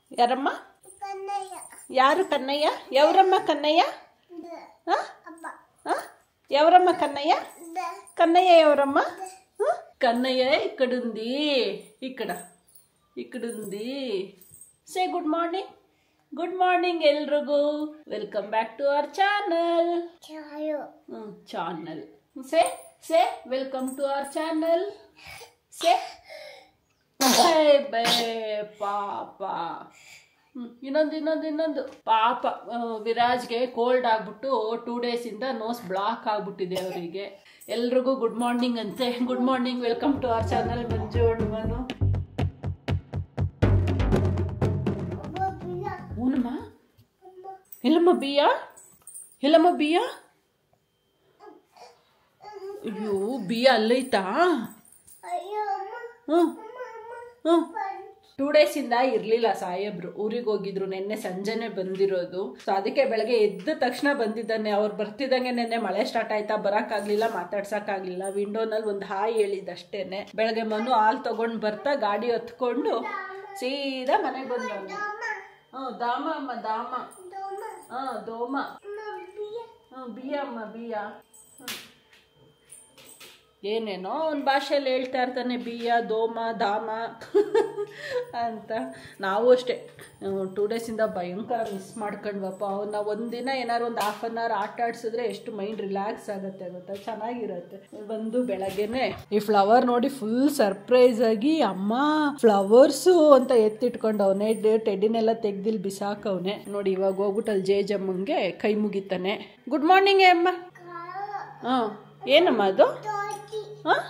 ಯಾರಮ್ಮ ಯಾರು ಕನ್ನಯ್ಯ ఎవరಮ್ಮ ಕನ್ನಯ್ಯ ఆ? ఆ? ఎవరಮ್ಮ కన్నయ్య కన్నయ్య ఎవరమ్మ ఆ? కన్నయ్య ఇక్కడుంది ఇక్కడ ఇక్కడుంది say good morning good morning ಎಲ್ರಿಗೂ welcome back to our channel channel say say welcome to our channel say ಬೇ ಪಾಪ ಹ್ಮ್, ಇನ್ನೊಂದು ಇನ್ನೊಂದು ಇನ್ನೊಂದು ಪಾಪ ಆ, ವಿರಾಜ್ಗೆ ಕೋಲ್ಡ್ ಆಗ್ಬಿಟ್ಟು ಟೂ ಡೇಸಿಂದ ನೋಸ್ ಬ್ಲಾಕ್ ಆಗ್ಬಿಟ್ಟಿದೆ ಅವರಿಗೆ ಎಲ್ರಿಗೂ ಗುಡ್ ಮಾರ್ನಿಂಗ್ ಅಂತೆ good morning welcome to our channel Manju ಹಣ್ಣುವನು ಹೂನಮ್ಮ ಇಲ್ಲಮ್ಮ ಬಿಯ ಇಲ್ಲಮ್ಮ ಬಿಯ ಅಯ್ಯೋ ಬಿಯ ಅಲ್ಲೈತಾ ಹ್ಞೂ ಹ್ಞೂ ಟೂ ಡೇಸಿಂದ ಇರಲಿಲ್ಲ ಸಾಹೇಬ್ರು ಊರಿಗೆ ಹೋಗಿದ್ರು ನಿನ್ನೆ ಸಂಜೆನೆ ಬಂದಿರೋದು ಸೊ ಅದಕ್ಕೆ ಬೆಳಗ್ಗೆ ಎದ್ದ ತಕ್ಷಣ ಬಂದಿದ್ದಾನೆ ಅವ್ರು ಬರ್ತಿದ್ದಂಗೆ ನಿನ್ನೆ ಮಳೆ ಸ್ಟಾರ್ಟ್ ಆಯ್ತಾ ಬರೋಕ್ಕಾಗಲಿಲ್ಲ ಮಾತಾಡ್ಸೋಕ್ಕಾಗಲಿಲ್ಲ ವಿಂಡೋನಲ್ಲಿ ಒಂದು ಹಾಯ್ ಹೇಳಿದಷ್ಟೇನೆ ಬೆಳಗ್ಗೆ ಮನು ಹಾಲು ತಗೊಂಡು ಬರ್ತಾ ಗಾಡಿ ಹತ್ಕೊಂಡು ಸೀದಾ ಮನೆಗೆ ಬಂದವನು ಹ್ಞೂ ದಾಮ ಅಮ್ಮ ದಾಮ ಹಾಂ ದೋಮ ಹ್ಞೂ ಬಿಯ ಅಮ್ಮ ಬಿಯ ಹ್ಮ್. ಏನೇನೋ ಒಂದು ಭಾಷೆಯಲ್ಲಿ ಹೇಳ್ತಾ ಇರ್ತಾನೆ ಬಿಯ ದೋಮ ಧಾಮ ಅಂತ ನಾವು ಅಷ್ಟೇ ಟೂ ಡೇಸಿಂದ ಭಯಂಕರ ಮಿಸ್ ಮಾಡ್ಕೊಂಡ್ವಪ್ಪ ಅವನ್ನ ಒಂದಿನ ಏನಾದ್ರು ಒಂದು ಹಾಫ್ ಆನ್ ಅವರ್ ಆಟ ಆಡ್ಸಿದ್ರೆ ಎಷ್ಟು ಮೈಂಡ್ ರಿಲ್ಯಾಕ್ಸ್ ಆಗುತ್ತೆ ಗೊತ್ತಾ ಚೆನ್ನಾಗಿರುತ್ತೆ ಬಂದು ಬೆಳಗ್ಗೆನೆ ಈ ಫ್ಲವರ್ ನೋಡಿ ಫುಲ್ ಸರ್ಪ್ರೈಸ್ ಆಗಿ ಅಮ್ಮ ಫ್ಲವರ್ಸು ಅಂತ ಎತ್ತಿಟ್ಕೊಂಡವನೆ ಟೆಡ್ಡಿನೆಲ್ಲ ತೆಗ್ದಿಲ್ ಬಿಸಾಕವನೆ ನೋಡಿ ಇವಾಗ ಹೋಗ್ಬಿಟ್ಟು ಅಲ್ಲಿ ಜೇ ಜಮ್ಮಂಗೆ ಕೈ ಮುಗಿತಾನೆ ಗುಡ್ ಮಾರ್ನಿಂಗ್ ಅಮ್ಮ ಹಾಂ ಏನಮ್ಮ ಅದು ಹಾಂ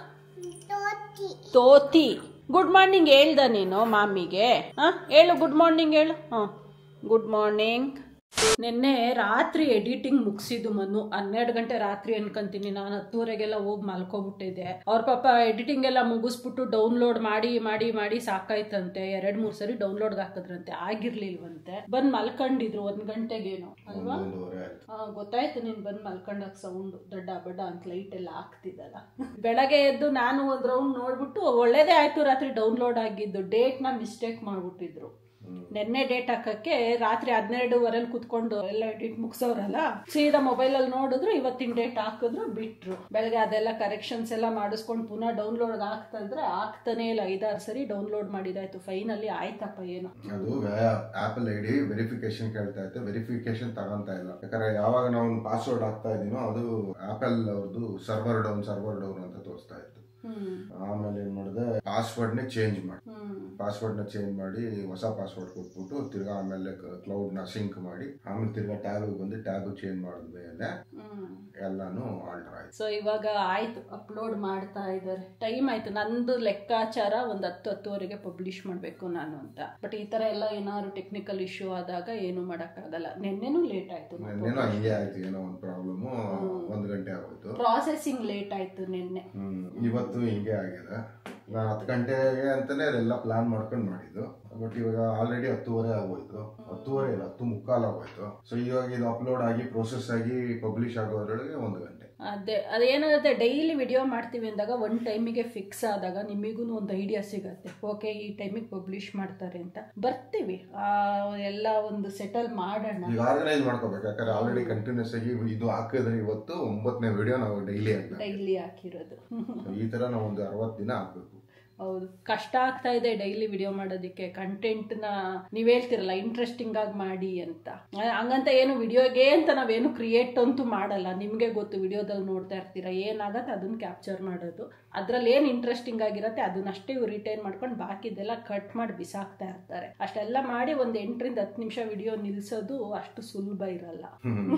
ತೋತಿ ಗುಡ್ ಮಾರ್ನಿಂಗ್ ಹೇಳ್ದ ನೀನು ಮಾಮಿಗೆ ಹಾಂ ಹೇಳು ಗುಡ್ ಮಾರ್ನಿಂಗ್ ಹೇಳು ಹಾಂ ಗುಡ್ ಮಾರ್ನಿಂಗ್ ನಿನ್ನೆ ರಾತ್ರಿ ಎಡಿಟಿಂಗ್ ಮುಗಿಸಿದ್ದು ಮನು ಹನ್ನೆರಡು ಗಂಟೆ ರಾತ್ರಿ ಅನ್ಕೊಂತೀನಿ ನಾನು ಹತ್ತುವರೆಗೆಲ್ಲ ಹೋಗಿ ಮಲ್ಕೊಬಿಟ್ಟಿದ್ದೆ ಅವ್ರ ಪಾಪ ಎಡಿಟಿಂಗ್ ಎಲ್ಲ ಮುಗಿಸ್ಬಿಟ್ಟು ಡೌನ್ಲೋಡ್ ಮಾಡಿ ಮಾಡಿ ಮಾಡಿ ಸಾಕಾಯ್ತಂತೆ ಎರಡ್ ಮೂರ್ ಸರಿ ಡೌನ್ಲೋಡ್ಗೆ ಹಾಕಿದ್ರಂತೆ ಆಗಿರ್ಲಿಲ್ವಂತೆ ಬಂದ್ ಮಲ್ಕೊಂಡಿದ್ರು ಒಂದ್ ಗಂಟೆಗೇನೋ ಅಲ್ವಾ ಹಾ ಗೊತ್ತಾಯ್ತು ನೀನ್ ಬಂದ್ ಮಲ್ಕೊಂಡಾಗ ಸೌಂಡ್ ದೊಡ್ಡ ಬಡ್ಡ ಅಂತ ಲೈಟ್ ಎಲ್ಲ ಆಗ್ತಿದಲ್ಲ ಬೆಳಗ್ಗೆ ಎದ್ದು ನಾನು ಒಂದ್ ರೌಂಡ್ ನೋಡ್ಬಿಟ್ಟು ಒಳ್ಳೇದೇ ಆಯ್ತು ರಾತ್ರಿ ಡೌನ್ಲೋಡ್ ಆಗಿದ್ದು ಡೇಟ್ ನ ಮಿಸ್ಟೇಕ್ ಮಾಡ್ಬಿಟ್ಟಿದ್ರು ನೆನ್ನೆ ಡೇಟ್ ಹಾಕಕ್ಕೆ ರಾತ್ರಿ ಹನ್ನೆರಡುವರೆಲ್ಲಿ ಕುತ್ಕೊಂಡು ಎಲ್ಲ ಎಡಿಟ್ ಮುಗಿಸೋರಲ್ಲ ಸೀದಾ ಮೊಬೈಲ್ ಅಲ್ಲಿ ನೋಡಿದ್ರು ಇವತ್ತಿನ ಡೇಟ್ ಹಾಕಿದ್ರು ಬಿಟ್ರು ಬೆಳಗ್ಗೆ ಅದೆಲ್ಲ ಕರೆಕ್ಷನ್ಸ್ ಎಲ್ಲ ಮಾಡಿಸ್ಕೊಂಡು ಪುನಃ ಡೌನ್ಲೋಡ್ ಆಗ್ತಾ ಇದ್ರೆ ಆಗ್ತಾನೆ ಇಲ್ಲ ಐದಾರು ಸರಿ ಡೌನ್ಲೋಡ್ ಮಾಡಿದಾಯ್ತು ಫೈನಲಿ ಆಯ್ತಪ್ಪ ಏನೋ ಅದು ಆಪಲ್ ಐಡಿ ವೆರಿಫಿಕೇಶನ್ ಕೇಳ್ತಾ ಇತ್ತು ವೆರಿಫಿಕೇಶನ್ ತಗೊಂತಾ ಇಲ್ಲ ಯಾಕಂದ್ರೆ ಯಾವಾಗ ನಾವು ಪಾಸ್ವರ್ಡ್ ಹಾಕ್ತಾ ಇದೀನೋ ಅದು ಆಪಲ್ ಅವ್ರದ್ದು ಸರ್ವರ್ ಡೌನ್ ಸರ್ವರ್ ಡೌನ್ ಅಂತ ತೋರಿಸ್ತಾ ಇತ್ತು ಹ್ಮ್ ಆಮೇಲೆ ಏನ್ ಮಾಡಿದೆ ಪಾಸ್ವರ್ಡ್ ನೇ ಚೇಂಜ್ ಮಾಡಿ ಹ್ಮ್ ಪಾಸ್ವರ್ಡ್ ನ ಚೇಂಜ್ ಮಾಡಿ ಹೊಸ ಪಾಸ್ವರ್ಡ್ ಕೊಟ್ಬಿಟ್ಟು ತಿರ್ಗಾ ಆಮೇಲೆ ಕ್ಲೌಡ್ ನ ಸಿಂಕ್ ಮಾಡಿ ಆಮೇಲೆ ತಿರ್ಗಾ ಟ್ಯಾಬ್ ಬಂದು ಟ್ಯಾಬ್ ಚೇಂಜ್ ಮಾಡಿದ್ಮೇಲೆ ಹ್ಮ್ ಎಲ್ಲಾನು ಆಲ್ಟರ್ ಆಯ್ತು ಸೊ ಇವಾಗ ಆಯ್ತು ಅಪ್ಲೋಡ್ ಮಾಡ್ತಾ ಇದ್ದಾರೆ ಟೈಮ್ ಆಯ್ತು ನಂದು ಲೆಕ್ಕಾಚಾರ ಒಂದು ಹತ್ತು ಹತ್ತುವರೆಗೆ ಪಬ್ಲಿಷ್ ಮಾಡಬೇಕು ನಾನು ಅಂತ ಬಟ್ ಈ ತರ ಎಲ್ಲ ಏನಾದ್ರು ಟೆಕ್ನಿಕಲ್ ಇಶ್ಯೂ ಆದಾಗ ಏನು ಮಾಡೋಕ್ಕಾಗಲ್ಲ ನಿನ್ನೆನೂ ಲೇಟ್ ಆಯ್ತು ನಿನ್ನೆನೋ ಹಿಂಗೆ ಆಯ್ತು ಏನೋ ಒಂದು ಪ್ರಾಬ್ಲಮ್ ಒಂದ್ ಗಂಟೆ ಆಗೋಯ್ತು ಪ್ರಾಸೆಸಿಂಗ್ ಲೇಟ್ ಆಯ್ತು ನಿನ್ನೆ ಹ್ಮ್ ಇವತ್ತು ಹಿಂಗೆ ಆಗಿದೆ ನಾನು ಹತ್ತು ಗಂಟೆಗೆ ಅಂತಾನೆ ಅದೆಲ್ಲ ಪ್ಲಾನ್ ಮಾಡ್ಕೊಂಡು ಮಾಡಿದ್ದು ಬಟ್ ಇವಾಗ ಆಲ್ರೆಡಿ ಹತ್ತುವರೆ ಆಗೋಯ್ತು ಹತ್ತುವರೆ ಇಲ್ಲ ಹತ್ತು ಮುಕ್ಕಾಲು ಆಗೋಯ್ತು ಸೊ ಇವಾಗ ಇದು ಅಪ್ಲೋಡ್ ಆಗಿ ಪ್ರೋಸೆಸ್ ಆಗಿ ಪಬ್ಲಿಷ್ ಆಗೋದ್ರೊಳಗೆ ಒಂದು ಗಂಟೆ ಅದೇ ಅದೇನಾಗುತ್ತೆ ಡೈಲಿ ವಿಡಿಯೋ ಮಾಡ್ತೀವಿ ಅಂದಾಗ ಒಂದು ಟೈಮಿಗೆ ಫಿಕ್ಸ್ ಆದಾಗ ನಿಮಗೂ ಒಂದು ಐಡಿಯಾ ಸಿಗತ್ತೆ ಓಕೆ ಈ ಟೈಮಿಗೆ ಪಬ್ಲಿಷ್ ಮಾಡ್ತಾರೆ ಅಂತ ಬರ್ತೀವಿ ಆ, ಎಲ್ಲ ಒಂದು ಸೆಟಲ್ ಮಾಡೋಣ ಈಗ ಆರ್ಗನೈಸ್ ಮಾಡ್ಕೋಬೇಕು ಯಾಕಂದ್ರೆ ಆಲ್ರೆಡಿ ಕಂಟಿನ್ಯೂಸ್ ಆಗಿ ಇದು ಹಾಕಿದ್ರೆ ಇವತ್ತು ಒಂಬತ್ತನೇ ವಿಡಿಯೋ ನಾವು ಡೈಲಿ ಹಾಕ್ಬೇಕು ಡೈಲಿ ಹಾಕಿರೋದು So ಈ ತರ ನಾವು ಒಂದು ಅರವತ್ತು ದಿನ ಹಾಕ್ಬೇಕು ಹೌದು ಕಷ್ಟ ಆಗ್ತಾ ಇದೆ ಡೈಲಿ ವಿಡಿಯೋ ಮಾಡೋದಕ್ಕೆ ಕಂಟೆಂಟ್ನ ನೀವು ಹೇಳ್ತಿರಲ್ಲ ಇಂಟ್ರೆಸ್ಟಿಂಗ್ ಆಗಿ ಮಾಡಿ ಅಂತ ಆ, ಹಂಗಂತ ಏನು ವಿಡಿಯೋಗೆ ಅಂತ ನಾವೇನು ಕ್ರಿಯೇಟ್ ಅಂತೂ ಮಾಡಲ್ಲ ನಿಮಗೆ ಗೊತ್ತು ವಿಡಿಯೋದಲ್ಲಿ ನೋಡ್ತಾ ಇರ್ತೀರ ಏನಾಗತ್ತೆ ಅದನ್ನ ಕ್ಯಾಪ್ಚರ್ ಮಾಡೋದು ಅದ್ರಲ್ಲಿ ಏನು ಇಂಟ್ರೆಸ್ಟಿಂಗ್ ಆಗಿರತ್ತೆ ಅದನ್ನಷ್ಟೇ ಇವ್ರು ರಿಟೈನ್ ಮಾಡ್ಕೊಂಡು ಬಾಕಿದೆಲ್ಲ ಕಟ್ ಮಾಡಿ ಬಿಸಾಕ್ತಾ ಇರ್ತಾರೆ ಅಷ್ಟೆಲ್ಲ ಮಾಡಿ ಒಂದು ಎಂಟರಿಂದ ಹತ್ತು ನಿಮಿಷ ವಿಡಿಯೋ ನಿಲ್ಸೋದು ಅಷ್ಟು ಸುಲಭ ಇರಲ್ಲ ಹ್ಮ್.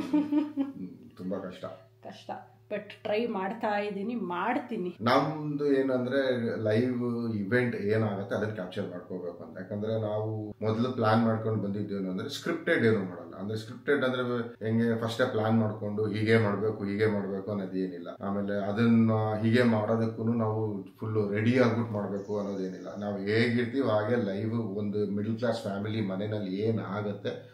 ತುಂಬಾ ಕಷ್ಟ ಕಷ್ಟ ಬಟ್ ಟ್ರೈ ಮಾಡ್ತಾ ಇದ್ದೀನಿ ಮಾಡ್ತೀನಿ ನಮ್ದು ಏನಂದ್ರೆ ಲೈವ್ ಇವೆಂಟ್ ಏನಾಗುತ್ತೆ ಅದನ್ನ ಕ್ಯಾಪ್ಚರ್ ಮಾಡ್ಕೋಬೇಕು ಅಂತ ಯಾಕಂದ್ರೆ ನಾವು ಮೊದಲು ಪ್ಲಾನ್ ಮಾಡ್ಕೊಂಡು ಬಂದಿದ್ದೇನು ಅಂದ್ರೆ ಸ್ಕ್ರಿಪ್ಟೆಡ್ ಏನು ಮಾಡಲ್ಲ ಅಂದ್ರೆ ಸ್ಕ್ರಿಪ್ಟೆಡ್ ಅಂದ್ರೆ ಹೆಂಗೆ ಫಸ್ಟೇ ಪ್ಲಾನ್ ಮಾಡ್ಕೊಂಡು ಹೀಗೆ ಮಾಡ್ಬೇಕು ಹೀಗೆ ಮಾಡ್ಬೇಕು ಅನ್ನೋದು ಏನಿಲ್ಲ ಆಮೇಲೆ ಅದನ್ನ ಹೀಗೆ ಮಾಡೋದಕ್ಕೂ ನಾವು ಫುಲ್ ರೆಡಿ ಆಗ್ಬಿಟ್ಟು ಮಾಡ್ಬೇಕು ಅನ್ನೋದೇನಿಲ್ಲ ನಾವು ಹೇಗಿರ್ತೀವಿ ಹಾಗೆ ಲೈವ್ ಒಂದು ಮಿಡಲ್ ಕ್ಲಾಸ್ ಫ್ಯಾಮಿಲಿ ಮನೆಯಲ್ಲಿ ಏನ್ ಆಗತ್ತೆ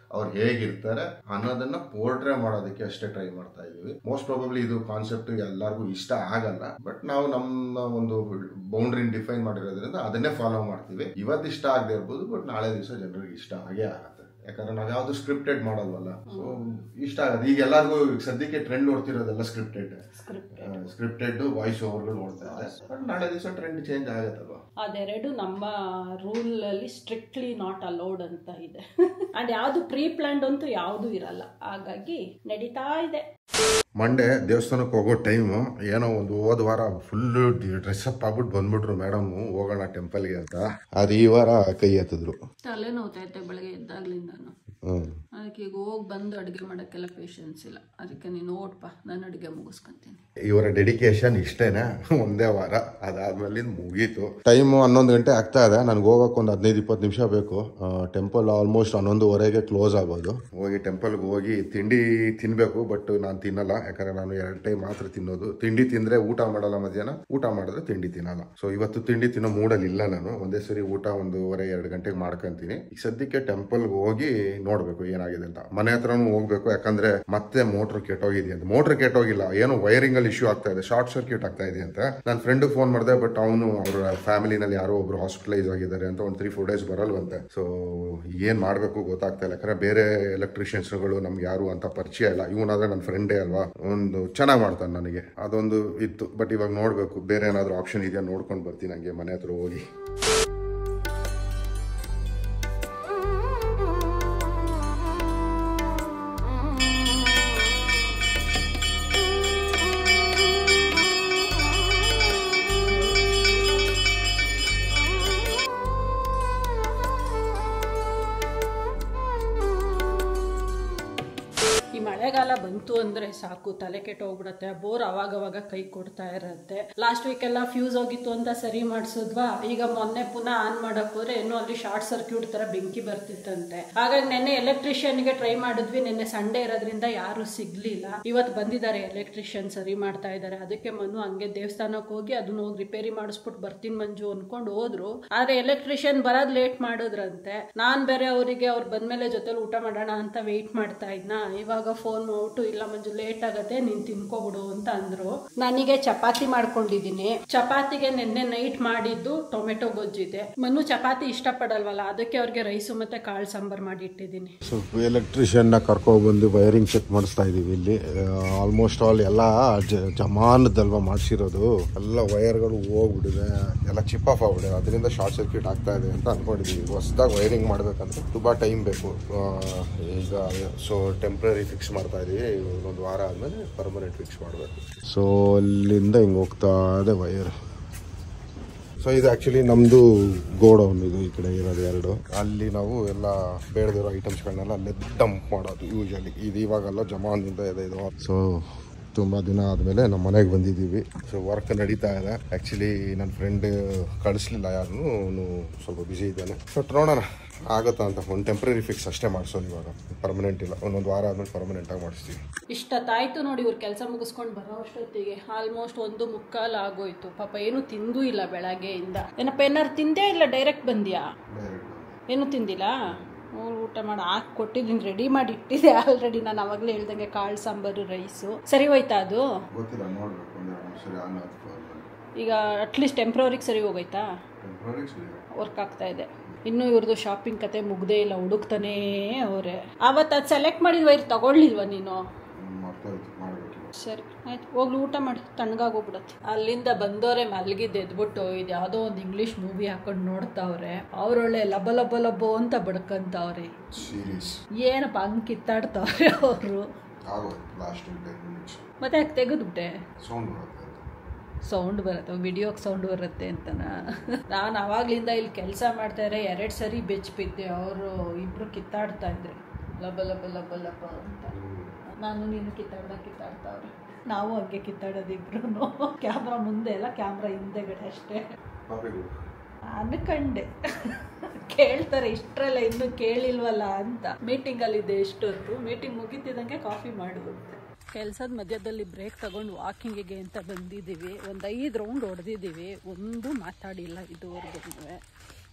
ಅವ್ರು ಹೇಗಿರ್ತಾರೆ ಅನ್ನೋದನ್ನ ಪೋರ್ಟ್ರೇ ಮಾಡೋದಕ್ಕೆ ಅಷ್ಟೇ ಟ್ರೈ ಮಾಡ್ತಾ ಇದೀವಿ ಮೋಸ್ಟ್ ಪ್ರಾಬಬ್ಲಿ ಇದು ಕಾನ್ಸೆಪ್ಟ್ ಎಲ್ಲರಿಗೂ ಇಷ್ಟ ಆಗಲ್ಲ ಬಟ್ ನಾವು ನಮ್ಮ ಒಂದು ಬೌಂಡ್ರಿ ಡಿಫೈನ್ ಮಾಡಿರೋದ್ರಿಂದ ಅದನ್ನೇ ಫಾಲೋ ಮಾಡ್ತೀವಿ ಇವತ್ತು ಇಷ್ಟ ಆಗದೆ ಇರ್ಬೋದು ಬಟ್ ನಾಳೆ ದಿವಸ ಜನರಿಗೆ ಇಷ್ಟ ಆಗೇ ಆಗತ್ತೆ ಯಾಕಂದ್ರೆ ನಾವು ಯಾವ್ದು ಸ್ಕ್ರಿಪ್ಟೆಡ್ ಮಾಡಲ್ವಲ್ಲ ಸೊ ಇಷ್ಟ ಆಗತ್ತೆ ಈಗ ಎಲ್ಲರಿಗೂ ಸದ್ಯಕ್ಕೆ ಟ್ರೆಂಡ್ ನೋಡ್ತಿರೋದೆಲ್ಲ ಸ್ಕ್ರಿಪ್ಟೆಡ್ ಸ್ಕ್ರಿಪ್ಟೆಡ್ ವಾಯ್ಸ್ ಓವರ್ಗಳು ನೋಡ್ತಾ ಇದ್ದಾರೆ ಬಟ್ ನಾಳೆ ದಿವಸ ಟ್ರೆಂಡ್ ಚೇಂಜ್ ಆಗತ್ತಲ್ವಾ ಅದೆರಡು ನಮ್ಮ ರೂಲ್ ಅಲ್ಲಿ ಸ್ಟ್ರಿಕ್ಟ್ಲಿ ನಾಟ್ ಅಲೌಡ್ ಅಂತ ಇದೆ ಅಂಡ್ ಯಾವುದು ಪ್ರೀ ಪ್ಲಾನ್ಡ್ ಅಂತೂ ಯಾವುದು ಇರಲ್ಲ ಹಾಗಾಗಿ ನಡೀತಾ ಇದೆ ಮಂಡೆ ದೇವಸ್ಥಾನಕ್ಕೆ ಹೋಗೋ ಟೈಮು ಏನೋ ಒಂದು ಹೋದ ವಾರ ಫುಲ್ ಡ್ರೆಸ್ ಅಪ್ ಆಗ್ಬಿಟ್ಟು ಬಂದ್ಬಿಟ್ರು ಮೇಡಮ್ ಹೋಗೋಣ ಟೆಂಪಲ್ಗೆ ಅಂತ ಅದು ಈ ವಾರ ಕೈ ಎತ್ತಿದ್ರು ತಲೆ ನೋವ್ತೈತೆ ಬೆಳಗ್ಗೆ ಎದ್ದಾಗ್ಲಿಂದಾನು ಹ್ಮ್ ಅದಕ್ಕೆ ಈಗ ಹೋಗಿ ಬಂದು ಅಡುಗೆ ಮಾಡೋಕ್ಕೆಲ್ಲ ಪೇಷನ್ಸ್ ಇಲ್ಲ ಅದಕ್ಕೆ ನೀನು ಓಡ್ಪ ನಾನು ಅಡುಗೆ ಮುಗಿಸ್ಕೊಂತೀನಿ ಇವರ ಡೆಡಿಕೇಶನ್ ಇಷ್ಟೇನೆ ಒಂದೇ ವಾರ ಅದಾದ್ಮೇಲೆ ಮುಗೀತು ಟೈಮ್ ಹನ್ನೊಂದು ಗಂಟೆ ಆಗ್ತಾ ಇದೆ ನನ್ಗೆ ಹೋಗಕ್ಕೆ ಒಂದು ಹದಿನೈದು ಇಪ್ಪತ್ತು ನಿಮಿಷ ಬೇಕು ಟೆಂಪಲ್ ಆಲ್ಮೋಸ್ಟ್ ಹನ್ನೊಂದುವರೆಗೆ ಕ್ಲೋಸ್ ಆಗೋದು ಹೋಗಿ ಟೆಂಪಲ್ಗೆ ಹೋಗಿ ತಿಂಡಿ ತಿನ್ಬೇಕು ಬಟ್ ನಾನು ತಿನ್ನಲ್ಲ ಯಾಕಂದ್ರೆ ನಾನು ಎರಡು ಟೈಮ್ ಮಾತ್ರ ತಿನ್ನೋದು ತಿಂಡಿ ತಿಂದ್ರೆ ಊಟ ಮಾಡಲ್ಲ ಮಧ್ಯಾಹ್ನ ಊಟ ಮಾಡಿದ್ರೆ ತಿಂಡಿ ತಿನ್ನಲ್ಲ ಸೊ ಇವತ್ತು ತಿಂಡಿ ತಿನ್ನೋ ಮೂಡಲ್ಲಿ ಇಲ್ಲ ನಾನು ಒಂದೇ ಸರಿ ಊಟ ಒಂದೂವರೆ ಎರಡು ಗಂಟೆಗೆ ಮಾಡ್ಕೊಂತೀನಿ ಈಗ ಸದ್ಯಕ್ಕೆ ಟೆಂಪಲ್ಗೆ ಹೋಗಿ ನೋಡ್ಬೇಕು ಏನಾಗಿದೆ ಅಂತ ಮನೆ ಹತ್ರನೂ ಹೋಗ್ಬೇಕು ಯಾಕಂದ್ರೆ ಮತ್ತೆ ಮೋಟ್ರ್ ಕೆಟ್ಟೋಗಿದೆ ಅಂತ ಮೋಟ್ರ್ ಕೆಟ್ಟೋಗಿಲ್ಲ ಏನೋ ವೈರಿಂಗ್ ಅಲ್ಲಿ ಇಶ್ಯೂ ಆಗ್ತಾ ಇದೆ ಶಾರ್ಟ್ ಸರ್ಕ್ಯೂಟ್ ಆಗ್ತಾ ಇದೆ ಅಂತ ನನ್ನ ಫ್ರೆಂಡ್ ಫೋನ್ ಮಾಡಿದೆ ಬಟ್ ಅವನು ಅವ್ರ ಫ್ಯಾಮಿಲಿನಲ್ಲಿ ಯಾರೋ ಒಬ್ರು ಹಾಸ್ಪಿಟಲೈಸ್ ಆಗಿದ್ದಾರೆ ಅಂತ ಒಂದು ತ್ರೀ ಫೋರ್ ಡೇಸ್ ಬರಲ್ವಂತೆ ಸೊ ಏನ್ ಮಾಡ್ಬೇಕು ಗೊತ್ತಾಗ್ತಾ ಇಲ್ಲ ಯಾಕಂದ್ರೆ ಬೇರೆ ಎಲೆಕ್ಟ್ರಿಷಿಯನ್ಸ್ಗಳು ನಮ್ಗೆ ಯಾರು ಅಂತ ಪರಿಚಯ ಇಲ್ಲ ಇವನಾದ್ರೆ ನನ್ನ ಫ್ರೆಂಡೇ ಅಲ್ವಾ ಒಂದು ಚೆನ್ನಾಗಿ ಮಾಡ್ತಾನೆ ನನಗೆ ಅದೊಂದು ಇತ್ತು ಬಟ್ ಇವಾಗ ನೋಡ್ಬೇಕು ಬೇರೆ ಏನಾದ್ರು ಆಪ್ಷನ್ ಇದೆಯಾ ನೋಡ್ಕೊಂಡು ಬರ್ತೀನಿ ಹಂಗೆ ಮನೆ ಹತ್ರ ಹೋಗಿ ಈ ಮಳೆಗಾಲ ಬಂತು ಅಂದ್ರೆ ಸಾಕು ತಲೆ ಕೆಟ್ಟೋಗ್ಬಿಡತ್ತೆ ಬೋರ್ ಅವಾಗವಾಗ ಕೈ ಕೊಡ್ತಾ ಇರತ್ತೆ ಲಾಸ್ಟ್ ವೀಕ್ ಎಲ್ಲ ಫ್ಯೂಸ್ ಹೋಗಿತ್ತು ಅಂತ ಸರಿ ಮಾಡಿಸಿದ್ವಾ ಈಗ ಮೊನ್ನೆ ಪುನಃ ಆನ್ ಮಾಡಕ್ ಹೋದ್ರೆ ಇನ್ನೂ ಅಲ್ಲಿ ಶಾರ್ಟ್ ಸರ್ಕ್ಯೂಟ್ ತರ ಬೆಂಕಿ ಬರ್ತಿತ್ತಂತೆ ಹಾಗಾಗಿ ನೆನ್ನೆ ಎಲೆಕ್ಟ್ರಿಷಿಯನ್ಗೆ ಟ್ರೈ ಮಾಡಿದ್ವಿ ನಿನ್ನೆ ಸಂಡೇ ಇರೋದ್ರಿಂದ ಯಾರು ಸಿಗ್ಲಿಲ್ಲ ಇವತ್ತು ಬಂದಿದ್ದಾರೆ ಎಲೆಕ್ಟ್ರಿಷಿಯನ್ ಸರಿ ಮಾಡ್ತಾ ಇದ್ದಾರೆ ಅದಕ್ಕೆ ಮನು ಹಂಗೆ ದೇವಸ್ಥಾನಕ್ಕೆ ಹೋಗಿ ಅದನ್ನ ಹೋಗಿ ರಿಪೇರಿ ಮಾಡಿಸ್ಬಿಟ್ಟು ಬರ್ತೀನಿ ಮಂಜು ಅನ್ಕೊಂಡು ಹೋದ್ರು ಆದ್ರೆ ಎಲೆಕ್ಟ್ರಿಷಿಯನ್ ಬರೋದ್ ಲೇಟ್ ಮಾಡಿದ್ರಂತೆ ನಾನ್ ಬೇರೆ ಅವರಿಗೆ ಅವ್ರು ಬಂದ್ಮೇಲೆ ಜೊತೆಲಿ ಊಟ ಮಾಡೋಣ ಅಂತ ವೆಯ್ಟ್ ಮಾಡ್ತಾ ಇದ್ನ ಇವಾಗ ಫೋನ್ ಮಾಡ್ಬಿಟ್ಟು ಇಲ್ಲ ಮಂಜು ಲೇಟ್ ಆಗತ್ತೆ ನೀನ್ ತಿನ್ಕೋಬಿಡು ಅಂತ ಅಂದ್ರು ನನಗೆ ಚಪಾತಿ ಮಾಡ್ಕೊಂಡಿದೀನಿ ಚಪಾತಿಗೆ ನಿನ್ನೆ ನೈಟ್ ಮಾಡಿದ್ದು ಟೊಮೆಟೊ ಗೊಜ್ಜಿದೆ ಮನು ಚಪಾತಿ ಇಷ್ಟಪಡಲ್ವಲ್ಲ ಅದಕ್ಕೆ ಅವ್ರಿಗೆ ರೈಸು ಮತ್ತೆ ಕಾಳು ಸಾಂಬಾರ್ ಮಾಡಿ ಇಟ್ಟಿದ್ದೀನಿ ಸ್ವಲ್ಪ ಎಲೆಕ್ಟ್ರಿಷಿಯನ್ ಕರ್ಕೊಂಡು ಬಂದು ವೈರಿಂಗ್ ಚೆಕ್ ಮಾಡಿಸ್ತಾ ಇದೀವಿ ಇಲ್ಲಿ ಆಲ್ಮೋಸ್ಟ್ ಆಲ್ ಎಲ್ಲ ಜ- ಜಮಾನದಲ್ವಾ ಮಾಡಿಸಿರೋದು ಎಲ್ಲ ವೈರ್ಗಳು ಹೋಗ್ಬಿಟ್ಟಿದೆ ಎಲ್ಲ ಚಿಪ್ ಆಫ್ ಆಗ್ಬಿಟ್ಟಿದೆ ಅದರಿಂದ ಶಾರ್ಟ್ ಸರ್ಕ್ಯೂಟ್ ಆಗ್ತಾ ಇದೆ ಅಂತ ಅನ್ಕೊಂಡಿದೀವಿ ಹೊಸದಾಗಿ ವೈರಿಂಗ್ ಮಾಡ್ಬೇಕಂದ್ರೆ ತುಂಬಾ ಟೈಮ್ ಬೇಕು ಆ, ಈಗ ಸೊ ಟೆಂಪ್ರರಿ ಫಿಕ್ಸ್ ಮಾಡ್ತಾ ಇದೀವಿ ಒಂದು ವಾರ ಆದ್ಮೇಲೆ ಪರ್ಮನೆಂಟ್ ಫಿಕ್ಸ್ ಮಾಡಬೇಕು ಸೊ ಅಲ್ಲಿಂದ ಹಿಂಗೆ ಹೋಗ್ತಾ ಇದೆ ವೈರ್ ಸೊ ಇದು ಆಕ್ಚುಲಿ ನಮ್ದು ಗೋಡೌನ್ ಇದು ಈ ಕಡೆ ಇರೋದು ಎರಡು ಅಲ್ಲಿ ನಾವು ಎಲ್ಲ ಬೇಡದಿರೋ ಐಟಮ್ಸ್ಗಳನ್ನೆಲ್ಲ ಅಲ್ಲೇ ಡಂಪ್ ಮಾಡೋದು ಯೂಶಲಿ ಇದು ಇವಾಗೆಲ್ಲ ಜಮಾನಿಂದ ಇದೆ ಇದು ಸೊ ತುಂಬ ದಿನ ಆದಮೇಲೆ ನಮ್ಮ ಮನೆಗೆ ಬಂದಿದ್ದೀವಿ ಸೊ ವರ್ಕ್ ನಡೀತಾ ಇದೆ ಆ್ಯಕ್ಚುಲಿ ನನ್ನ ಫ್ರೆಂಡ್ ಕಳಿಸ್ಲಿಲ್ಲ ಯಾರನ್ನು ಅವನು ಸ್ವಲ್ಪ ಬ್ಯುಸಿ ಇದ್ದಾನೆ ಬಟ್ ನೋಡೋಣ ಆಗುತ್ತಾ ಅಂತ ಒಂದು ಟೆಂಪ್ರರಿ ಫಿಕ್ಸ್ ಅಷ್ಟೇ ಮಾಡಿಸೋದು ಇವಾಗ ಪರ್ಮನೆಂಟ್ ಇಲ್ಲ ಒಂದೊಂದು ವಾರ ಆದ್ಮೇಲೆ ಪರ್ಮನೆಂಟ್ ಆಗಿ ಮಾಡಿಸ್ತೀವಿ ಇಷ್ಟತ್ತಾಯ್ತು ನೋಡಿ ಇವ್ರು ಕೆಲಸ ಮುಗಿಸ್ಕೊಂಡು ಬರೋ ಅಷ್ಟೊತ್ತಿಗೆ ಆಲ್ಮೋಸ್ಟ್ ಒಂದು ಮುಕ್ಕಾಲು ಆಗೋಯ್ತು ಪಾಪ ಏನು ತಿಂದೂ ಇಲ್ಲ ಬೆಳಗ್ಗೆಯಿಂದ ಏನಪ್ಪ ಏನಾರು ತಿಂದೇ ಇಲ್ಲ ಡೈರೆಕ್ಟ್ ಬಂದ್ಯಾ ಏನು ತಿಂದಿಲ್ಲ ಅವ್ರು ಊಟ ಮಾಡಿ ಹಾಕಿ ಕೊಟ್ಟಿದ್ದೀನಿ ರೆಡಿ ಮಾಡಿ ಇಟ್ಟಿದ್ದೆ ಆಲ್ರೆಡಿ ನಾನು ಅವಾಗಲೇ ಹೇಳ್ದಂಗೆ ಕಾಳು ಸಾಂಬಾರು ರೈಸು ಸರಿ ಹೋಯ್ತಾ ಅದು ಗೊತ್ತಿಲ್ಲ ನೋಡ್ಬೇಕು ಸರಿ ಆನ್ ಈಗ ಅಟ್ಲೀಸ್ಟ್ ಟೆಂಪ್ರವರಿಗೆ ಸರಿ ಹೋಗೋಯ್ತಾ ವರ್ಕ್ ಆಗ್ತಾ ಇದೆ ಇನ್ನು ಇವ್ರದ್ದು ಶಾಪಿಂಗ್ ಕತೆ ಮುಗ್ದೇ ಇಲ್ಲ ಹುಡುಕ್ತಾನೇ ಅವರೇ ಅವತ್ತು ಅದು ಸೆಲೆಕ್ಟ್ ಮಾಡಿದ ವೈರ್ ತಗೊಳ್ಳಿಲ್ವಾ ನೀನು ಮರ್ತೋಯ್ತು ಮಾಡಬೇಕು ಸರಿ ಆಯ್ತು ಹೋಗ್ಲಿ ಊಟ ಮಾಡಿ ತಣ್ಣಗಾಗೋಗ್ಬಿಡತ್ತೆ ಅಲ್ಲಿಂದ ಬಂದವರೆ ಮಲಗಿದ್ದು ಎದ್ಬಿಟ್ಟು ಇದು ಯಾವುದೋ ಒಂದು ಇಂಗ್ಲೀಷ್ ಮೂವಿ ಹಾಕೊಂಡು ನೋಡ್ತಾವ್ರೆ ಅವ್ರೊಳ್ಳೆ ಲಬ್ಬ ಲಬ್ಬ ಲಬ್ಬೋ ಅಂತ ಬಡ್ಕಂತವ್ರೆ ಸೀರೀಸ್ ಏನಪ್ಪ ಹಂಗೆ ಕಿತ್ತಾಡ್ತಾವ್ರೆ ಅವರು ಆಗೋದು ಲಾಸ್ಟ್ ಟೆನ್ ಮಿನಿಟ್ಸ್ ಮತ್ತೆ ಯಾಕೆ ತೆಗೆದ್ಬಿಟ್ಟೆ ಸೌಂಡ್ ಬರುತ್ತೆ ಅಂತ ಸೌಂಡ್ ಬರುತ್ತೆ ವಿಡಿಯೋಗೆ ಸೌಂಡ್ ಬರುತ್ತೆ ಅಂತನಾ ನಾನು ಅವಾಗ್ಲಿಂದ ಇಲ್ಲಿ ಕೆಲಸ ಮಾಡ್ತಾರೆ ಎರಡು ಸರಿ ಬೆಚ್ಚ ಬಿದ್ದೆ ಅವರು ಇಬ್ರು ಕಿತ್ತಾಡ್ತಾ ಇದ್ರು ಲಬ್ಬ ಲಬ್ಬ ಲಬ್ಬ ಲಬ್ಬ ಅಂತ ನಾನು ನೀನು ಕಿತ್ತಾಡ್ದ ಕಿತ್ತಾಡ್ತಾವ್ರೆ ನಾವು ಹಂಗೆ ಕಿತ್ತಾಡೋದು ಇಬ್ರು ಕ್ಯಾಮ್ರಾ ಮುಂದೆ ಎಲ್ಲ ಕ್ಯಾಮ್ರಾ ಹಿಂದೆಗಡೆ ಅಷ್ಟೇ ಪಾಪಿಗಳು ಅನ್ಕಂಡೆ ಕೇಳ್ತಾರೆ ಇಷ್ಟರಲ್ಲ ಇನ್ನೂ ಕೇಳಿಲ್ವಲ್ಲ ಅಂತ ಮೀಟಿಂಗಲ್ಲಿದ್ದೆ ಎಷ್ಟೊತ್ತು ಮೀಟಿಂಗ್ ಮುಗಿತಿದ್ದಂಗೆ ಕಾಫಿ ಮಾಡುವಂತೆ ಕೆಲಸದ ಮಧ್ಯದಲ್ಲಿ ಬ್ರೇಕ್ ತಗೊಂಡು ವಾಕಿಂಗಿಗೆ ಅಂತ ಬಂದಿದ್ದೀವಿ ಒಂದು ಐದು ರೌಂಡ್ ಹೊಡೆದಿದ್ದೀವಿ ಒಂದು ಮಾತಾಡಿಲ್ಲ ಇದುವರೆಗೂ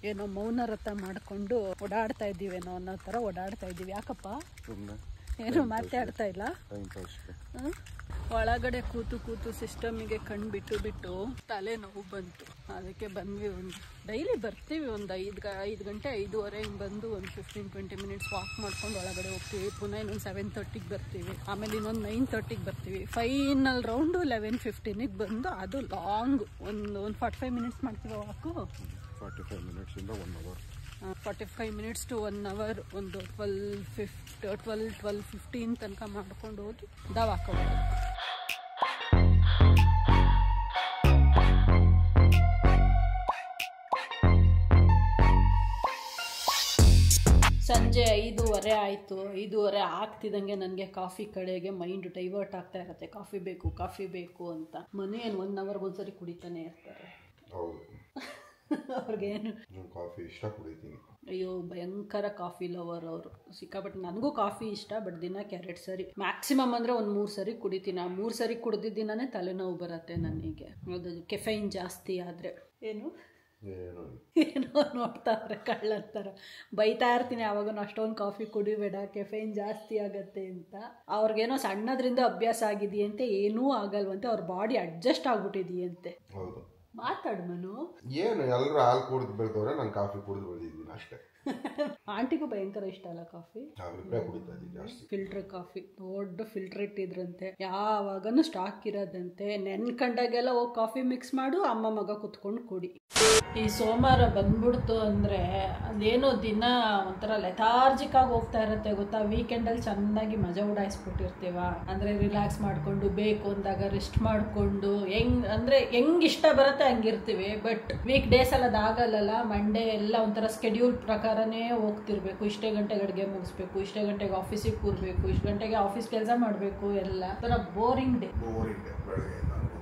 ಏನೋ ಮೌನ ರಥ ಮಾಡ್ಕೊಂಡು ಓಡಾಡ್ತಾ ಇದ್ದೀವೇನೋ ಅನ್ನೋ ಥರ ಓಡಾಡ್ತಾ ಇದ್ದೀವಿ ಯಾಕಪ್ಪ ಸುಮ್ಮನೆ ಏನು ಮಾತಾಡ್ತಾ ಇಲ್ಲ ಟೈಮ್ ಪಾಸ್ಗೆ ಹ್ಮ್? ಒಳಗಡೆ ಕೂತು ಕೂತು ಸಿಸ್ಟಮಿಗೆ ಕಣ್ ಬಿಟ್ಟು ಬಿಟ್ಟು ತಲೆನೋವು ಬಂತು ಅದಕ್ಕೆ ಬಂದ್ವಿ ಒಂದು ಡೈಲಿ ಬರ್ತೀವಿ ಒಂದು ಐದು ಗ ಐದು ಗಂಟೆ ಐದೂವರೆ ಹಿಂಗೆ ಬಂದು ಒಂದು ಫಿಫ್ಟೀನ್ ಟ್ವೆಂಟಿ ಮಿನಿಟ್ಸ್ ವಾಕ್ ಮಾಡ್ಕೊಂಡು ಒಳಗಡೆ ಹೋಗ್ತೀವಿ ಪುನಃ ಇನ್ನೊಂದು ಸೆವೆನ್ ತರ್ಟಿಗೆ ಬರ್ತೀವಿ ಆಮೇಲೆ ಇನ್ನೊಂದು ನೈನ್ ತರ್ಟಿಗೆ ಬರ್ತೀವಿ ಫೈನಲ್ ರೌಂಡು ಲೆವೆನ್ ಫಿಫ್ಟೀನಿಗೆ ಬಂದು ಅದು ಲಾಂಗ್ ಒಂದು ಒಂದು ಫಾರ್ಟಿ ಫೈವ್ ಮಿನಿಟ್ಸ್ ಮಾಡ್ತೀವಿ ವಾಕು ಫಾರ್ಟಿ ಫೈವ್ ಮಿನಿಟ್ಸಿಂದ one hour forty five minutes to one hour ಒಂದು twelve fifteen twelve twelve fifteen ತನಕ ಮಾಡ್ಕೊಂಡು ಹೋಗಿ ದವಾಕ ಸಂಜೆ ಐದೂವರೆ ಆಯಿತು ಐದೂವರೆ ಆಗ್ತಿದ್ದಂಗೆ ನನಗೆ ಕಾಫಿ ಕಡೆಗೆ ಮೈಂಡ್ ಡೈವರ್ಟ್ ಆಗ್ತಾ ಇರತ್ತೆ ಕಾಫಿ ಬೇಕು ಕಾಫಿ ಬೇಕು ಅಂತ ಮನೆ ಏನು ಒನ್ ಅವರ್ಗೆ ಒಂದ್ಸರಿ ಕುಡಿತಾನೆ ಇರ್ತಾರೆ ಹೌದು ಅವ್ರಿಗೇನು ನಾನು ಕಾಫಿ ಇಷ್ಟ ಕುಡಿತೀನಿ ಅಯ್ಯೋ ಭಯಂಕರ ಕಾಫಿ ಲವರ್ ಅವರು ಸಿಕ್ಕಾಬಟ್ ನನಗೂ ಕಾಫಿ ಇಷ್ಟ ಬಟ್ ದಿನಕ್ಕೆ ಎರಡು ಸರಿ ಮ್ಯಾಕ್ಸಿಮಮ್ ಅಂದರೆ ಒಂದು ಮೂರು ಸರಿ ಕುಡಿತೀನಿ ಆ ಮೂರು ಸರಿ ಕುಡಿದಿದ್ದ ದಿನನೇ ತಲೆನೋವು ಬರುತ್ತೆ ನನಗೆ ಅದು ಕೆಫೈನ್ ಜಾಸ್ತಿ ಆದರೆ ಏನು ಏನು ಏನೋ ನೋಡ್ತಾವ್ರೆ ಕಳ್ಳಂತಾರ ಬೈತಾ ಇರ್ತೀನಿ ಅವಾಗ ಅಷ್ಟೊಂದು ಕಾಫಿ ಕುಡಿಬೇಡ ಕೆಫೈನ್ ಜಾಸ್ತಿ ಆಗತ್ತೆ ಅಂತ ಅವ್ರಿಗೇನೋ ಸಣ್ಣದ್ರಿಂದ ಅಭ್ಯಾಸ ಆಗಿದೆಯಂತೆ ಏನೂ ಆಗಲ್ವಂತೆ ಅವ್ರ ಬಾಡಿ ಅಡ್ಜಸ್ಟ್ ಆಗ್ಬಿಟ್ಟಿದೆಯಂತೆ ಹೌದು ಮಾತಾಡು ಮನು ಏನು ಎಲ್ಲರೂ ಹಾಲು ಕುಡಿದು ಬೆಳೆದವ್ರೆ ನಾನು ಕಾಫಿ ಕುಡಿದು ಬೆಳೆದಿದ್ದೀನಿ ಅಷ್ಟೇ ಆಂಟಿಗೂ ಭಯಂಕರ ಇಷ್ಟ ಅಲ್ಲ ಕಾಫಿ ನಾವಿಬ್ಬರೇ ಕುಡಿತಾ ಇದ್ದೀವಿ ಜಾಸ್ತಿ ಫಿಲ್ಟರ್ ಕಾಫಿ ದೊಡ್ಡ ಫಿಲ್ಟರ್ ಇಟ್ಟಿದ್ರಂತೆ ಯಾವಾಗನು ಸ್ಟಾಕ್ ಇರೋದಂತೆ ನೆನ್ಕಂಡಾಗೆಲ್ಲ ಹೋಗಿ ಕಾಫಿ ಮಿಕ್ಸ್ ಮಾಡು ಅಮ್ಮ ಮಗ ಕುತ್ಕೊಂಡು ಕುಡಿ ಈ ಸೋಮವಾರ ಬಂದ್ಬಿಡ್ತು ಅಂದ್ರೆ ಅದೇನೋ ದಿನ ಒಂಥರ ಲೆಥಾರ್ಜಿಕ್ ಆಗಿ ಹೋಗ್ತಾ ಇರತ್ತೆ ಗೊತ್ತಾ ವೀಕೆಂಡಲ್ಲಿ ಚೆನ್ನಾಗಿ ಮಜಾ ಉಡಾಯಿಸ್ಬಿಟ್ಟಿರ್ತೀವ ಅಂದ್ರೆ ರಿಲ್ಯಾಕ್ಸ್ ಮಾಡ್ಕೊಂಡು ಬೇಕು ಅಂದಾಗ ರೆಸ್ಟ್ ಮಾಡ್ಕೊಂಡು ಹೆಂಗ್ ಅಂದ್ರೆ ಹೆಂಗ್ ಇಷ್ಟ ಬರುತ್ತೆ ಹಂಗಿರ್ತೀವಿ ಬಟ್ ವೀಕ್ ಡೇಸ್ ಅಲ್ಲಿ ಅದಾಗಲ್ಲ ಮಂಡೇ ಎಲ್ಲ ಒಂಥರ ಸ್ಕೆಡ್ಯೂಲ್ ಪ್ರಕಾರನೇ ಹೋಗ್ತಿರ್ಬೇಕು ಇಷ್ಟೇ ಗಂಟೆಗೆ ಅಡುಗೆ ಮುಗಿಸ್ಬೇಕು ಇಷ್ಟೇ ಗಂಟೆಗೆ ಆಫೀಸಿಗೆ ಕೂರ್ಬೇಕು ಇಷ್ಟು ಗಂಟೆಗೆ ಆಫೀಸ್ ಕೆಲಸ ಮಾಡಬೇಕು ಎಲ್ಲ ಒಂಥರ ಬೋರಿಂಗ್ ಡೇ ಬೋರಿಂಗ್ ಬೆಳಗ್ಗೆ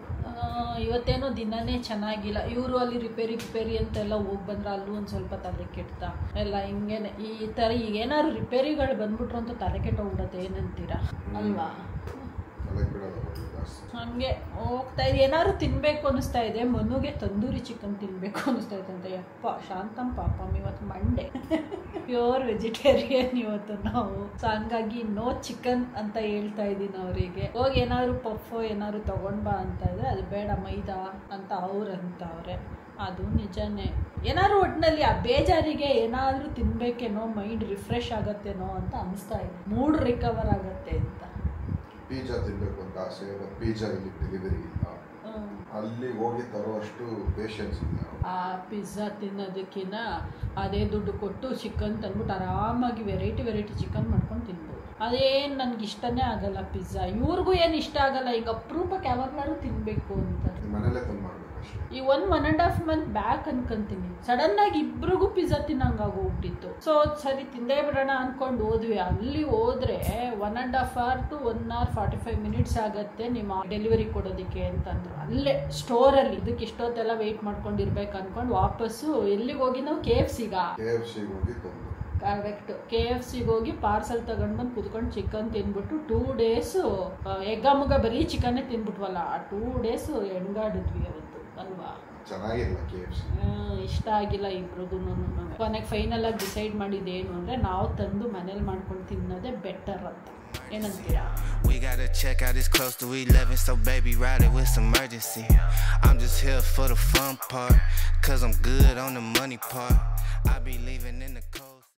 ಇವತ್ತೇನೋ ದಿನನೇ ಚೆನ್ನಾಗಿಲ್ಲ ಇವರು ಅಲ್ಲಿ ರಿಪೇರಿ ರಿಪೇರಿ ಅಂತೆಲ್ಲ ಹೋಗಿ ಬಂದ್ರೆ ಅಲ್ಲೂ ಒಂದು ಸ್ವಲ್ಪ ತಲೆ ಕೆಡ್ತಾ ಎಲ್ಲ ಹಿಂಗೇನೆ ಈ ಥರ ಈಗ ಏನಾದ್ರು ರಿಪೇರಿಗಳು ಬಂದ್ಬಿಟ್ರು ಅಂತ ತಲೆ ಕೆಟ್ಟೋಗ್ಬಿಡತ್ತೆ ಏನಂತೀರಾ ಅಲ್ವಾ ತಲೆ ಬಿಡೋದು ಅವ್ರಿಗೆ ಜಾಸ್ತಿ ಹಂಗೆ ಹೋಗ್ತಾ ಇದೆ ಏನಾದ್ರು ತಿನ್ಬೇಕು ಅನಿಸ್ತಾ ಇದೆ ಮನುಗೆ ತಂದೂರಿ ಚಿಕನ್ ತಿನ್ಬೇಕು ಅನಿಸ್ತಾ ಇದೆ ಅಂತ ಯಪ್ಪ ಶಾಂತಂ ಪಾಪಂ ಇವತ್ತು ಮಂಡೆ ಪ್ಯೂರ್ ವೆಜಿಟೇರಿಯನ್ ಇವತ್ತು ನಾವು ಸೊ ಹಂಗಾಗಿ ನೋ ಚಿಕನ್ ಅಂತ ಹೇಳ್ತಾ ಇದ್ದೀನಿ ಅವರಿಗೆ ಹೋಗಿ ಏನಾದ್ರು ಪಫ್ ಏನಾದ್ರು ತಗೊಂಡ್ ಬಾ ಅಂತ ಇದ್ರೆ ಅದು ಬೇಡ ಮೈದಾ ಅಂತ ಅವ್ರು ಅಂತವ್ರೆ ಅದು ನಿಜನೇ ಏನಾದ್ರು ಒಟ್ಟಿನಲ್ಲಿ ಆ ಬೇಜಾರಿಗೆ ಏನಾದರೂ ತಿನ್ಬೇಕೇನೋ ಮೈಂಡ್ ರಿಫ್ರೆಶ್ ಆಗತ್ತೇನೋ ಅಂತ ಅನಿಸ್ತಾ ಇದೆ ಮೂಡ್ ರಿಕವರ್ ಆಗತ್ತೆ ಅಂತ ಪಿಜ್ಜಾ ತಿನ್ಬೇಕು ಅಂತ ಆಸೆ ಬಟ್ ಪಿಜ್ಜಾ ಇಲ್ಲಿ ಡೆಲಿವರಿ ಇಲ್ಲ ಹ್ಮ್. ಅಲ್ಲಿ ಹೋಗಿ ತರುವಷ್ಟು ಪೇಷನ್ಸ್ ಇಲ್ಲ ಆ ಪಿಜ್ಜಾ ತಿನ್ನೋದಕ್ಕಿಂತ ಅದೇ ದುಡ್ಡು ಕೊಟ್ಟು ಚಿಕನ್ ತಂದ್ಬಿಟ್ಟು ಆರಾಮಾಗಿ ವೆರೈಟಿ ವೆರೈಟಿ ಚಿಕನ್ ಮಾಡ್ಕೊಂಡು ತಿನ್ಬೋದು ಅದೇನು ನನಗೆ ಇಷ್ಟನೇ ಆಗಲ್ಲ ಪಿಜ್ಜಾ ಇವ್ರಿಗೂ ಏನು ಇಷ್ಟ ಆಗಲ್ಲ ಈಗ ಅಪರೂಪಕ್ಕೆ ಯಾವಾಗ್ಲಾದ್ರು ತಿನ್ಬೇಕು ಅಂತ ಮನೇಲೆ ತಂದು ಮಾಡ್ಬೇಕು ಅಷ್ಟೇ ಈ one one and half month back ಅನ್ಕೊಂತೀನಿ ಸಡನ್ ಆಗಿ ಇಬ್ರಿಗೂ ಪಿಜ್ಜಾ ತಿನ್ನಂಗಾಗೋಗ್ಬಿಟ್ಟಿತ್ತು ಸೊ ಸರಿ ತಿಂದೇ ಬಿಡೋಣ ಅನ್ಕೊಂಡು ಹೋದ್ವಿ ಅಲ್ಲಿ ಹೋದ್ರೆ one and half hour to one hour forty five minutes ಆಗತ್ತೆ ನಿಮ್ಮ ಡೆಲಿವರಿ ಕೊಡೋದಕ್ಕೆ ಅಂತಂದ್ರು ಅಲ್ಲೇ ಸ್ಟೋರಲ್ಲಿ ಇದಕ್ಕೆ ಇಷ್ಟೊತ್ತೆಲ್ಲ ವೆಯ್ಟ್ ಮಾಡ್ಕೊಂಡಿರ್ಬೇಕು ಅನ್ಕೊಂಡು ವಾಪಸ್ಸು ಎಲ್ಲಿಗೆ ಹೋಗಿ ನಾವು ಕೆ ಎಫ್ ಸಿಗ ಕೆ ಎಫ್ ಸಿಗೆ ಹೋಗಿ ತಂದು ಕರೆಕ್ಟ್ ಕೆ ಎಫ್ ಸಿಗೆ ಹೋಗಿ ಪಾರ್ಸಲ್ ತಗೊಂಡು ಬಂದು ಕುತ್ಕೊಂಡು ಚಿಕನ್ ತಿನ್ಬಿಟ್ಟು ಟೂ ಡೇಸು ಎಗ್ಗಮ್ಮಗ ಬರೀ ಚಿಕನ್ನೇ ತಿನ್ಬಿಟ್ವಲ್ಲ ಆ ಟೂ ಡೇಸು ಹೆಣ್ಗಾಡಿದ್ವಿ ಅವತ್ತು ಅಲ್ವಾ ಚೆನ್ನಾಗಿಲ್ಲ ಕೆ ಎಫ್ ಸಿ ಹ್ಮ್, ಇಷ್ಟ ಆಗಿಲ್ಲ ಇಬ್ರಿಗೂ ಕೊನೆಗೆ ಫೈನಲ್ ಆಗಿ ಡಿಸೈಡ್ ಮಾಡಿದ್ದೇನು ಅಂದರೆ ನಾವು ತಂದು ಮನೇಲಿ ಮಾಡ್ಕೊಂಡು ತಿನ್ನೋದೇ ಬೆಟರ್ ಅಂತ ಏನಂತೀರಾ We gotta check out this close to 11, so baby, ride it with some urgency. I'm just here for the fun part, cause I'm good on the money part. I be leaving in the cold.